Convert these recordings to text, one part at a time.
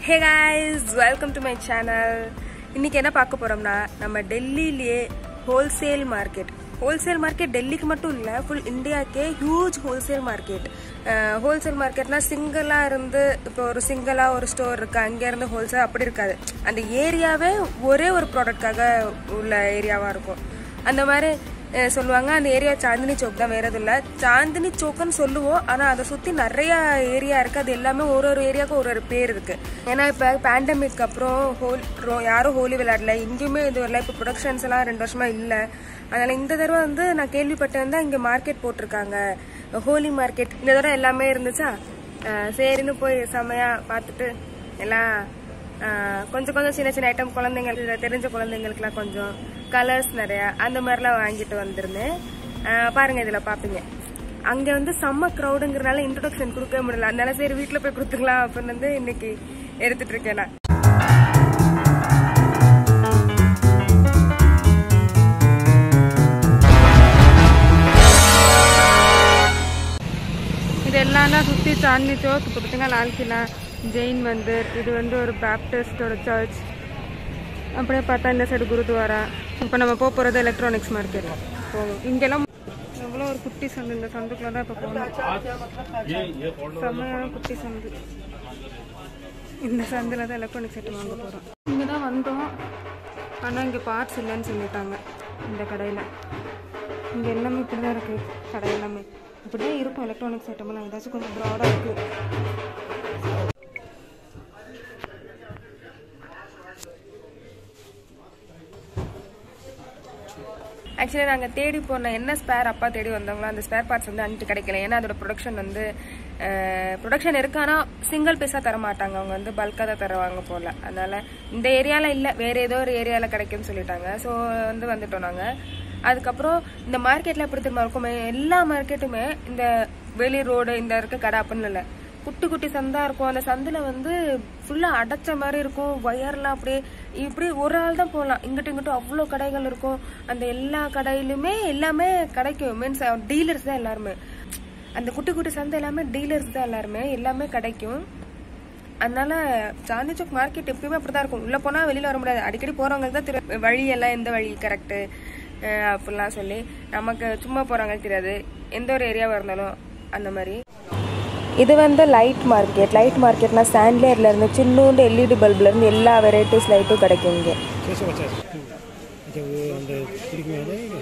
Hey guys welcome to my channel இன்னைக்கு என்ன பார்க்க போறோம்னா நம்ம டெல்லியிலேயே ஹோல்சேல் மார்க்கெட் ஹோல்சேல் மார்க்கெட் டெல்லிக்கு மட்டும் இல்லை ஃபுல் இந்தியாக்கே ஹியூஜ் ஹோல்சேல் மார்க்கெட் ஹோல்சேல் மார்க்கெட்னா சிங்கிளாக இருந்து இப்போ ஒரு சிங்கிளாக ஒரு ஸ்டோர் இருக்கு அங்கே இருந்து ஹோல்சேல் அப்படி இருக்காது அந்த ஏரியாவே ஒரே ஒரு ப்ராடக்ட்காக உள்ள ஏரியாவாக இருக்கும் அந்த மாதிரி அஹ் சொல்லுவாங்க அந்த ஏரியா சாந்தினி சோக் தான் வேற எதுவும் இல்லை சாந்தினி சோக்குன்னு சொல்லுவோம் ஆனால் அதை சுற்றி நிறைய ஏரியா இருக்கு அது எல்லாமே ஒரு ஒரு ஏரியாவுக்கும் ஒரு ஒரு பேர் இருக்கு ஏன்னா இப்போ பேண்டமிக் அப்புறம் ஹோல் ரோ- யாரும் ஹோலி விளையாடல இங்கேயுமே இது வரல இப்போ ப்ரொடக்ஷன்ஸ் எல்லாம் ரெண்டு வருஷமா இல்லை அதனால இந்த தடவை வந்து நான் கேள்விப்பட்டேன் தான் இங்கே மார்க்கெட் போட்டிருக்காங்க ஹோலி மார்க்கெட் இந்த தடவை எல்லாமே இருந்துச்சா அஹ் சரின்னு போய் செமையா பார்த்துட்டு எல்லாம் ஆஹ் கொஞ்சம் கொஞ்சம் சின்ன சின்ன ஐட்டம் குழந்தைங்களுக்கு தெரிஞ்ச குழந்தைங்களுக்குலாம் கொஞ்சம் கலர்ஸ் நிறைய அந்த மாதிரிலாம் வாங்கிட்டு வந்திருந்தேன் ஆஹ் பாருங்க இதுல பாப்பீங்க அங்க வந்து செம்ம க்ரௌடுங்கிறனால இன்ட்ரடக்ஷன் கொடுக்கவே முடியல அதனால சரி வீட்ல போய் கொடுத்துக்கலாம் அப்படின்னு வந்து இன்னைக்கு எடுத்துட்டு இருக்கேன் நான் இது எல்லாம் தான் சுற்றி சாந்தி சோக் இப்போ பார்த்தீங்கன்னா லால் கிலா ஜெயின் மந்திர் இது வந்து ஒரு பேப்டிஸ்டோட சர்ச் அப்படியே பார்த்தா இந்த சைடு குருத்வாரா இப்போ நம்ம போக போகிறது எலக்ட்ரானிக்ஸ் மார்க்கெட் போகும் இங்கெல்லாம் எவ்வளோ ஒரு குட்டி சந்து இந்த சந்துக்குள்ள தான் இப்போ போகணும் செம்மையான குட்டி சந்து இந்த சந்தில் தான் எலக்ட்ரானிக் செட்டு வாங்க போகிறோம் இங்கே தான் வந்தோம் ஆனால் இங்கே பார்ட்ஸ் இல்லைன்னு சொல்லிட்டாங்க இந்த கடையில் இங்கே எல்லாமே இப்படி தான் இருக்குது கடை எல்லாமே இப்படி தான் இருக்கும் எலக்ட்ரானிக்ஸ் ஐட்டமெல்லாம் ஏதாச்சும் கொஞ்சம் ப்ராடாக இருக்குது ஆக்சுவலி நாங்கள் தேடி போன என்ன ஸ்பேர் அப்பா தேடி வந்தவங்களோ அந்த ஸ்பேர் பார்ட்ஸ் வந்து அன்ட்டு கிடைக்கல ஏன்னா அதோட ப்ரொடக்ஷன் வந்து ப்ரொடக்ஷன் இருக்கு ஆனால் சிங்கிள் பீஸாக தர மாட்டாங்க அவங்க வந்து பல்காக தான் தருவாங்க போல அதனால இந்த ஏரியாவில் இல்லை வேற ஏதோ ஒரு ஏரியாவில் கிடைக்கும்னு சொல்லிட்டாங்க ஸோ வந்து வந்துட்டோம் நாங்கள் அதுக்கப்புறம் இந்த மார்க்கெட்டில் எப்படி திரும்ப இருக்குமே எல்லா மார்க்கெட்டுமே இந்த வெளி ரோடு இந்த இருக்க கடை அப்படின்னு இல்லை குட்டி குட்டி சந்தா இருக்கும் அந்த சந்தில வந்து ஃபுல்லா அடைச்ச மாதிரி இருக்கும் ஒயர்லாம் அப்படியே இப்படி ஒரு ஆள் தான் போகலாம் இங்கிட்டு இங்கிட்டு அவ்வளோ கடைகள் இருக்கும் அந்த எல்லா கடையிலுமே எல்லாமே கிடைக்கும் மீன்ஸ் டீலர்ஸ் தான் எல்லாருமே அந்த குட்டி குட்டி சந்தை எல்லாமே டீலர்ஸ் தான் எல்லாருமே எல்லாமே கிடைக்கும் அதனால சாந்தி சோக் மார்க்கெட் எப்பயுமே அப்படிதான் இருக்கும் உள்ள போனா வெளியில வர முடியாது அடிக்கடி போறவங்களுக்கு தான் தெரியும் வழி எல்லாம் எந்த வழி கரெக்ட் அப்படிலாம் சொல்லி நமக்கு சும்மா போறவங்களுக்கு தெரியாது எந்த ஒரு ஏரியாவா இருந்தாலும் அந்த மாதிரி இது வந்து லைட் மார்க்கெட் லைட் மார்க்கெட்னா சாண்ட்லேர்ல இருந்து சின்னூண்டு எல்இடி பல்ப்ல இருந்து எல்லா வெரைட்டிஸ் லைட்டும் கிடைக்கும் இங்கே कैसे बचा है अच्छा वो अंदर फ्रिज में आ जाएगा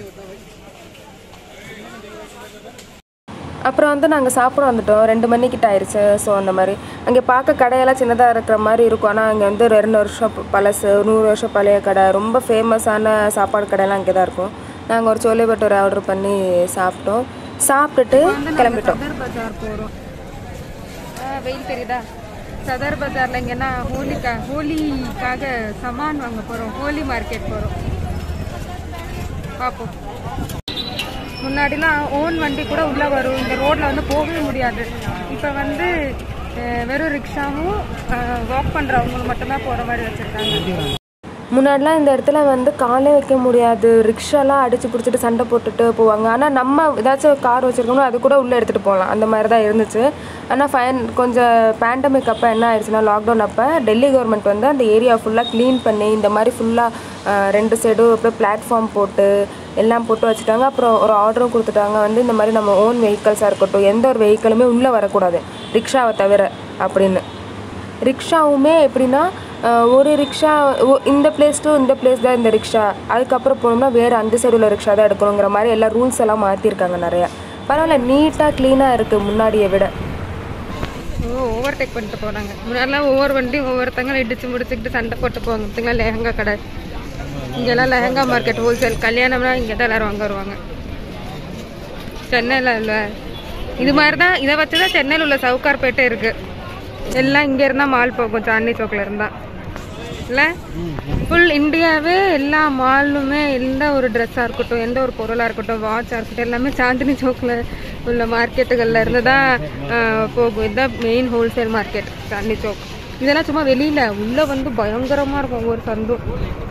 அப்புறம் வந்து நாங்கள் சாப்பிட வந்துட்டோம் ரெண்டு மணிக்கிட்ட ஆயிடுச்சு ஸோ அந்த மாதிரி அங்கே பார்க்க கடையெல்லாம் சின்னதாக இருக்கிற மாதிரி இருக்கும் ஆனால் அங்கே வந்து ரெண்டு வருஷம் ப- பழசு நூறு வருஷம் பழைய கடை ரொம்ப ஃபேமஸான சாப்பாடு கடையெல்லாம் அங்கே தான் இருக்கும் நாங்கள் ஒரு சோலை பட்டோரை ஆர்டர் பண்ணி சாப்பிட்டோம் சாப்பிட்டுட்டு கிளம்பிட்டோம் சதர் பஜார் போகிறோம் வெயில் தெரியுதா சதர் பஜாரில் இங்கன்னா ஹோலிக்கா ஹோலிக்காக சமான் வாங்க போகிறோம் ஹோலி மார்க்கெட் போகிறோம் பார்ப்போம் முன்னாடிலாம் ஓன் வண்டி கூட உள்ள வரும் இந்த ரோட்ல வந்து போகவே முடியாது இப்போ வந்து அஹ், வெறும் ரிக்ஷாவும் வாக் பண்றவங்க மட்டும்தான் போற மாதிரி வச்சிருக்காங்க முன்னாடிலாம் இந்த இடத்துல வந்து காலே வைக்க முடியாது ரிக்ஷாலாம் அடிச்சு பிடிச்சிட்டு சண்டை போட்டுட்டு போவாங்க ஆனால் நம்ம ஏதாச்சும் கார் வச்சிருக்கோம்னா அது கூட உள்ளே எடுத்துகிட்டு போகலாம் அந்த மாதிரி தான் இருந்துச்சு ஆனால் ஃபைன் கொஞ்சம் பேண்டமிக் அப்போ என்ன ஆயிடுச்சுன்னா லாக்டவுன் அப்போ டெல்லி கவர்மெண்ட் வந்து அந்த ஏரியா ஃபுல்லாக க்ளீன் பண்ணி இந்த மாதிரி ஃபுல்லாக ரெண்டு சைடும் அப்படியே பிளாட்ஃபார்ம் போட்டு எல்லாம் போட்டு வச்சுட்டாங்க அப்புறம் ஒரு ஆர்டரும் கொடுத்துட்டாங்க வந்து இந்த மாதிரி நம்ம ஓன் வெஹிக்கல்ஸாக இருக்கட்டும் எந்த ஒரு வெஹிக்கிளுமே உள்ளே வரக்கூடாது ரிக்ஷாவை தவிர அப்படின்னு ரிக்ஷாவுமே எப்படின்னா அஹ், ஒரு ரிக்ஷா ஒ- இந்த பிளேஸ் டு இந்த பிளேஸ் தான் இந்த ரிக்ஷா அதுக்கப்புறம் போனோம்னா வேறு அந்த சைடு உள்ள ரிக்ஷா தான் எடுக்கணுங்கிற மாதிரி எல்லா ரூல்ஸ் எல்லாம் மாற்றிருக்காங்க நிறையா பரவாயில்ல நீட்டாக க்ளீனாக இருக்குது முன்னாடியை விட ஓ ஓவர் டேக் பண்ணிட்டு போகிறாங்க முன்னாடிலாம் ஒவ்வொரு வண்டியும் ஒவ்வொருத்தங்க இடிச்சு முடிச்சுக்கிட்டு சண்டை போட்டு போவாங்க பார்த்தீங்களா லெஹங்கா கடை இங்கெல்லாம் லெஹங்கா மார்க்கெட் ஹோல்சேல் கல்யாணம்னா இங்கே தான் எல்லாரும் வாங்க வருவாங்க சென்னையில் இல்லை இது மாதிரி தான் இதை வச்சு தான் சென்னையில் உள்ள சவுகார்பேட்டை இருக்கு எல்லாம் இங்கே இருந்தால் மால் போகும் சாந்தி சோக்கில் இருந்தா இல்லை ஃபுல் இந்தியாவே எல்லா மாலுமே எந்த ஒரு ட்ரெஸ்ஸாக இருக்கட்டும் எந்த ஒரு பொருளாக இருக்கட்டும் வாட்சாக இருக்கட்டும் எல்லாமே சாந்தினி சோக்கில் உள்ள மார்க்கெட்டுகளில் இருந்து தான் ஆஹ், போகும் இதுதான் main wholesale market Chandni Chowk இதெல்லாம் சும்மா வெளியில் உள்ளே வந்து பயங்கரமாக இருக்கும் ஒவ்வொரு சந்தும்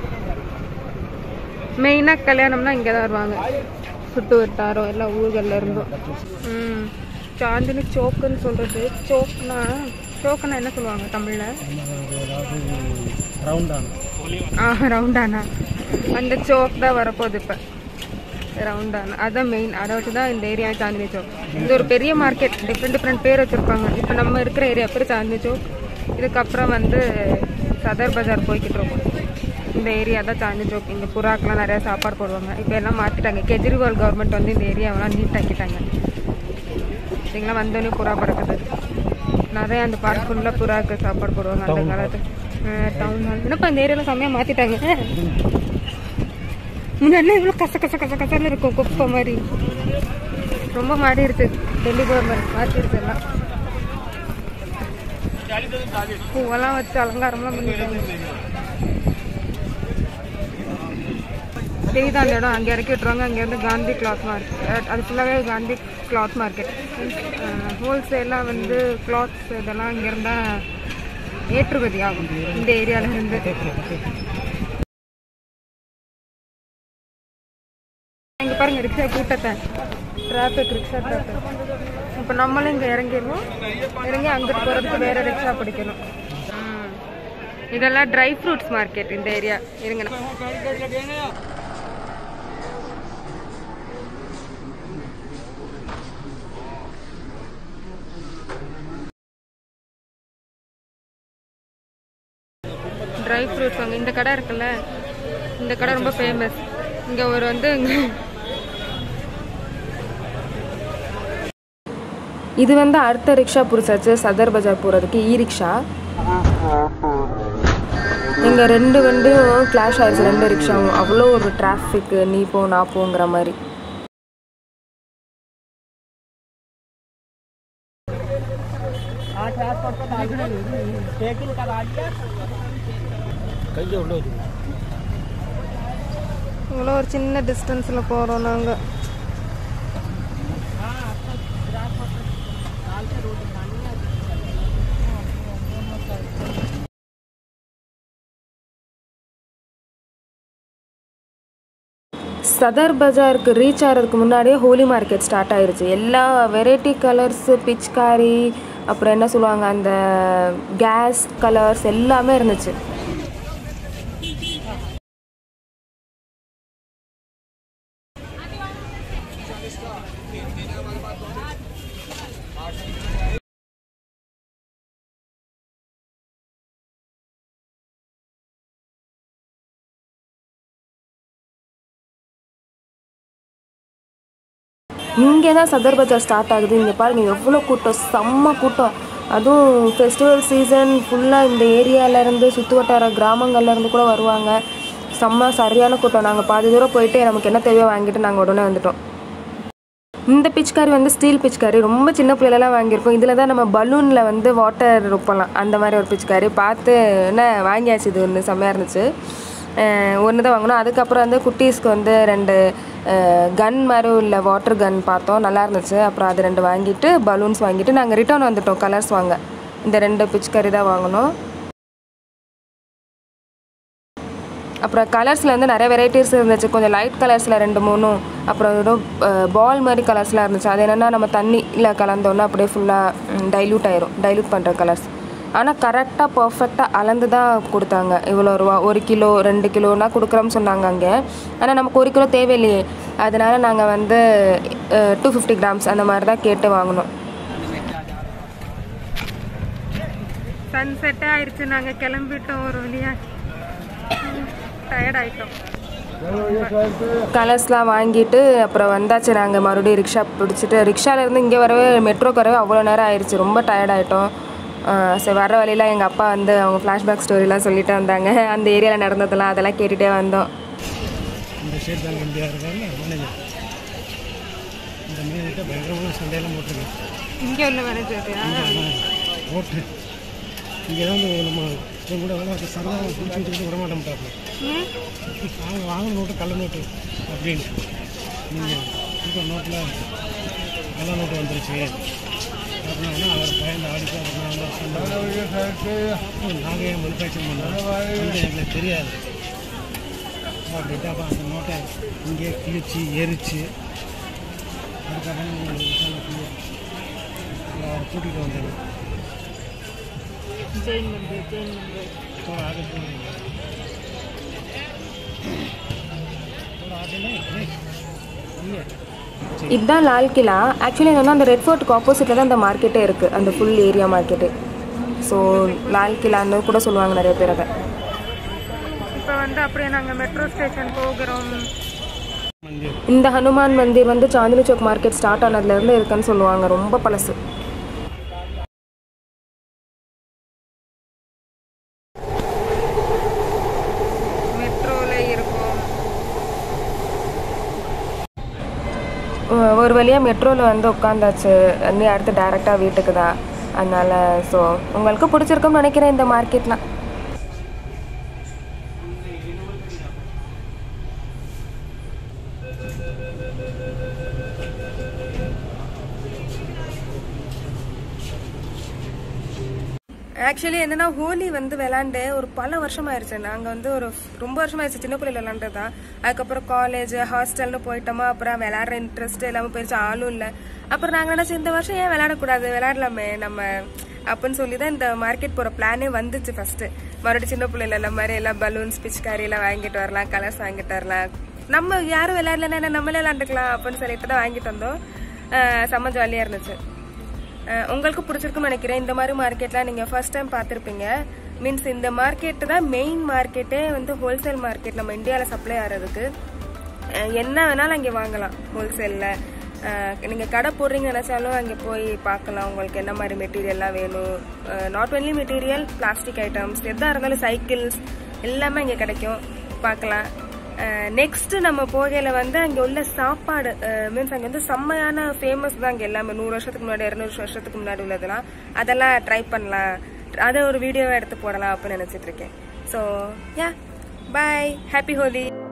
மெயினாக கல்யாணம்னா இங்கே தான் வருவாங்க சுட்டு வட்டாரம் எல்லா ஊர்கள்ல இருந்தும் ம் சாந்தினி சோக்குன்னு சொல்கிறது சோக்னா சோக்குன்னா என்ன சொல்லுவாங்க தமிழில் அதாவது ரவுண்டான ஆ ரவுண்டானா அந்த சோக் தான் வரப்போகுது இப்போ ரவுண்டானா அதான் மெயின் அதை வச்சு தான் இந்த ஏரியா சாந்தினி சோக் இது ஒரு பெரிய மார்க்கெட் டிஃப்ரெண்ட் டிஃப்ரெண்ட் பேர் வச்சுருப்பாங்க இப்போ நம்ம இருக்கிற ஏரியா பேர் சாந்தினி சோக் இதுக்கப்புறம் வந்து சதர் பஜார் போய்கிட்டு இருக்கோம் இந்த ஏரியா தான் சாந்தினி சோக் இங்கே புறாக்கெலாம் நிறையா சாப்பாடு போடுவாங்க இப்போ எல்லாம் மாற்றிட்டாங்க கெஜ்ரிவால் கவர்மெண்ட் வந்து இந்த ஏரியாவெல்லாம் நீட் ஆக்கிட்டாங்க இங்கெல்லாம் வந்தோடனே புறா பறக்குது நிறைய அந்த பார்க் ஃபுல்லாக புறாக்கு சாப்பாடு போடுவாங்க அந்த காலத்து டவுன் ஹால் என்னப்பா இந்த ஏரியாவில் செம்மையாக மாற்றிட்டாங்க முன்னாடி இவ்வளோ கச கச கச கசன்னு இருக்கும் குப்பை மாதிரி ரொம்ப மாறிடுச்சு டெல்லி கவர்மெண்ட் மாற்றிடுச்சு எல்லாம் பூவெல்லாம் வச்சு அலங்காரம்லாம் பண்ணிட்டாங்க தெரியுதா அந்த இடம் அங்கே இறக்கி விட்டுருவாங்க அங்கேருந்து காந்தி கிளாத் மார்க்கெட் அது ஃபுல்லாகவே காந்தி கிளாத் மார்க்கெட் ஹோல்சேலாக வந்து கிளாத்ஸ் இதெல்லாம் இங்கேருந்தா ஏற்றுமதி ஆகும் இந்த ஏரியாவில் இருந்து இங்கே பாருங்க ரிக்ஷா கூட்டத்தை டிராஃபிக் ரிக்ஷா டிராஃபிக் இப்போ நம்மளும் இங்கே இறங்கிடுவோம் இறங்கி அங்கிட்டு போகிறதுக்கு வேற ரிக்ஷா பிடிக்கணும் ம். இதெல்லாம் ட்ரை ஃப்ரூட்ஸ் மார்க்கெட் இந்த ஏரியா இருங்க நான் ட்ரை ஃப்ரூட்ஸ் வாங்க இந்த கடை இருக்குல்ல இந்த கடை ரொம்ப ஃபேமஸ் இங்கே ஒரு வந்து இது வந்து அடுத்த ரிக்ஷா பிடிச்சாச்சு சதர் பஜார் போகிறதுக்கு இ ரிக்ஷா இங்கே ரெண்டு வண்டியும் கிளாஷ் ஆயிடுச்சு ரெண்டு ரிக்ஷாவும் அவ்வளோ ஒரு டிராஃபிக் நீ போ நான் போங்கிற மாதிரி கையை உள்ள வச்சு இவ்வளோ ஒரு சின்ன டிஸ்டன்ஸில் போகிறோம் நாங்கள் சதர் பஜாருக்கு ரீச் ஆகிறதுக்கு முன்னாடியே ஹோலி மார்க்கெட் ஸ்டார்ட் ஆயிருச்சு எல்லா வெரைட்டி கலர்ஸு பிச்காரி அப்புறம் என்ன சொல்லுவாங்க அந்த கேஸ் கலர்ஸ் எல்லாமே இருந்துச்சு இங்கே தான் சதர் பஜார் ஸ்டார்ட் ஆகுது இங்கே பாருங்கள் எவ்வளோ கூட்டம் செம்ம கூட்டம் அதுவும் ஃபெஸ்டிவல் சீசன் ஃபுல்லாக இந்த ஏரியாவிலேருந்து சுற்று வட்டார கிராமங்கள்லேருந்து கூட வருவாங்க செம்ம சரியான கூட்டம் நாங்கள் பாதி தூரம் போயிட்டு நமக்கு என்ன தேவையோ வாங்கிட்டு நாங்கள் உடனே வந்துட்டோம் இந்த பிச்காரி வந்து ஸ்டீல் பிச்காரி ரொம்ப சின்ன பிள்ளைலாம் வாங்கியிருக்கோம் இதில் தான் நம்ம பலூனில் வந்து வாட்டர் ரொப்பலாம் அந்த மாதிரி ஒரு பிச்காரி பார்த்து என்ன வாங்கியாச்சு இது ஒன்று செம்மையாக இருந்துச்சு ஒன்று தான் வாங்கினோம் அதுக்கப்புறம் வந்து குட்டீஸ்க்கு வந்து ரெண்டு கன் மாதிரி உள்ள வாட்டர் கன் பார்த்தோம் நல்லா இருந்துச்சு அப்புறம் அது ரெண்டு வாங்கிட்டு பலூன்ஸ் வாங்கிட்டு நாங்கள் ரிட்டர்ன் வந்துட்டோம் கலர்ஸ் வாங்க இந்த ரெண்டு பிச்காரி தான் வாங்கினோம் அப்புறம் கலர்ஸில் வந்து நிறைய வெரைட்டிஸ் இருந்துச்சு கொஞ்சம் லைட் கலர்ஸில் ரெண்டு மூணும் அப்புறம் ஏதோ பால் மாதிரி கலர்ஸ்லாம் இருந்துச்சு அது என்னென்னா நம்ம தண்ணியில் கலந்தோன்னா அப்படியே ஃபுல்லாக டைல்யூட் ஆயிரும் டைல்யூட் பண்ணுற கலர்ஸ் ஆனால் கரெக்டாக பர்ஃபெக்டாக அளந்து தான் கொடுத்தாங்க இவ்வளோ ரூபா ஒரு கிலோ ரெண்டு கிலோனா கொடுக்குறோம்னு சொன்னாங்க அங்கே ஆனால் நமக்கு ஒரு கிலோ தேவையில்லையே அதனால நாங்கள் வந்து டூ ஃபிஃப்டி கிராம்ஸ் அந்த மாதிரி தான் கேட்டு வாங்கினோம் சன்செட் ஆயிடுச்சு நாங்கள் கிளம்பிட்டோம் ஒரு வழியாக டயர்ட் ஆகிட்டோம் கலர்ஸ்லாம் வாங்கிட்டு அப்புறம் வந்தாச்சு நாங்கள் மறுபடியும் ரிக்ஷா பிடிச்சிட்டு ரிக்ஷாலேருந்து இங்கே வரவே மெட்ரோக்கு வரவே அவ்வளோ நேரம் ஆயிடுச்சு ரொம்ப டயர்ட் ஆகிட்டோம் சரி வர வழியில் எங்கள் அப்பா வந்து அவங்க ஃப்ளாஷ்பேக் ஸ்டோரிலாம் சொல்லிட்டு வந்தாங்க அந்த ஏரியாவில் நடந்ததெல்லாம் அதெல்லாம் கேட்டுகிட்டே வந்தோம் இந்த ஸ்டேட் பேங்க் இந்தியா இருக்காங்க மேனேஜர் இந்த மேனேஜர்கிட்ட பயங்கரமான சண்டையெல்லாம் போட்டிருக்கேன் இங்கே உள்ள மேனேஜர் ஓட்டு இங்கே தான் நம்ம என் கூட வேலை பார்த்து சரதா பிடிச்சிட்டு விட மாட்டேன்ட்டாப்ல அவங்க வாங்கின நோட்டு கள்ள நோட்டு அப்படின்னு நீங்கள் இப்போ நோட்டில் கள்ள நோட்டு வந்துருச்சு அப்படின்னா அவர் பயந்து ஆடிச்சு அப்படின்னா நாங்கள் ஏன் மனுஃபேக்சர் பண்ணோம் வந்து எங்களுக்கு தெரியாது அப்படின்ட்டு அப்போ அந்த நோட்டை இங்கேயே கிழிச்சு எரிச்சு அதுக்கப்புறம் அவரை கூட்டிகிட்டு வந்தேன் ஜெயின் மந்திர் ஜெயின் மந்திர் थोड़ा आगे छोड़ देंगे थोड़ा आगे नहीं नहीं नहीं है இதுதான் லால் கிலா ஆக்சுவலி என்னன்னா அந்த ரெட் ஃபோர்ட்டுக்கு ஆப்போசிட்டில் தான் அந்த மார்க்கெட்டே இருக்குது அந்த ஃபுல் ஏரியா மார்க்கெட்டு ஸோ லால் கிலான்னு கூட சொல்லுவாங்க நிறைய பேர் அதை இப்போ வந்து அப்படியே நாங்கள் மெட்ரோ ஸ்டேஷன் போகிறோம் मंदिर இந்த ஹனுமான் மந்திர் வந்து சாந்தினி சௌக் மார்க்கெட் ஸ்டார்ட் ஆனதுலேருந்து இருக்குன்னு சொல்லுவாங்க ரொம்ப பழசு மெட்ரோவில் இருக்கும் ஒரு வழியாக மெட்ரோவில் வந்து உட்காந்தாச்சு நீ அடுத்து டேரெக்டாக வீட்டுக்கு தான் அதனால் ஸோ உங்களுக்கு பிடிச்சிருக்கும்னு நினைக்கிறேன் இந்த மார்க்கெட்லாம் ஆக்சுவலி என்னன்னா ஹோலி வந்து விளாண்டு ஒரு பல வருஷம் ஆயிடுச்சு நாங்கள் வந்து ஒரு ரொம்ப வருஷம் ஆயிடுச்சு சின்ன பிள்ளைல விளாண்டது தான் அதுக்கப்புறம் காலேஜ் ஹாஸ்டல்னு போயிட்டோமா அப்புறம் விளையாடுற இன்ட்ரெஸ்ட் இல்லாமல் போயிடுச்சு ஆளும் இல்லை அப்புறம் நாங்கள் நினச்சி இந்த வருஷம் ஏன் விளையாடக்கூடாது விளையாடலாமே நம்ம அப்படின்னு சொல்லி தான் இந்த மார்க்கெட் போகிற பிளானே வந்துச்சு ஃபர்ஸ்ட் மறுபடியும் சின்ன பிள்ளைல எல்லாம் மாதிரி எல்லாம் பலூன்ஸ் பிச்காரி எல்லாம் வாங்கிட்டு வரலாம் கலர்ஸ் வாங்கிட்டு வரலாம் நம்ம யாரும் விளையாடலன்னா நம்மளே விளையாண்டுக்கலாம் அப்படின்னு சொல்லிட்டு தான் வாங்கிட்டு வந்தோம் அஹ் செம்ம ஜாலியாக இருந்துச்சு அஹ் உங்களுக்கு பிடிச்சிருக்குன்னு நினைக்கிறேன் இந்த மாதிரி மார்க்கெட்லாம் நீங்கள் ஃபர்ஸ்ட் டைம் பார்த்துருப்பீங்க மீன்ஸ் இந்த மார்க்கெட்டு தான் மெயின் மார்க்கெட்டே வந்து ஹோல்சேல் மார்க்கெட் நம்ம இந்தியாவில் சப்ளை ஆகிறதுக்கு அஹ் என்ன வேணாலும் அங்கே வாங்கலாம் ஹோல்சேலில் நீங்கள் கடை போடுறீங்கன்னு நினச்சாலும் அங்கே போய் பார்க்கலாம் உங்களுக்கு என்ன மாதிரி மெட்டீரியல்லாம் வேணும் not only material plastic items எதாக இருந்தாலும் சைக்கிள்ஸ் எல்லாமே இங்கே கிடைக்கும் பார்க்கலாம் நெக்ஸ்ட் நம்ம போகையில வந்து அங்க உள்ள சாப்பாடு மீன்ஸ் அங்க வந்து செம்மையான ஃபேமஸ் தான் அங்க எல்லாமே நூறு வருஷத்துக்கு முன்னாடி இருநூறு வருஷத்துக்கு முன்னாடி உள்ளதெல்லாம் அதெல்லாம் ட்ரை பண்ணலாம் அதை ஒரு வீடியோவை எடுத்து போடலாம் அப்படின்னு நினைச்சிட்டு இருக்கேன் so yeah bye happy Holi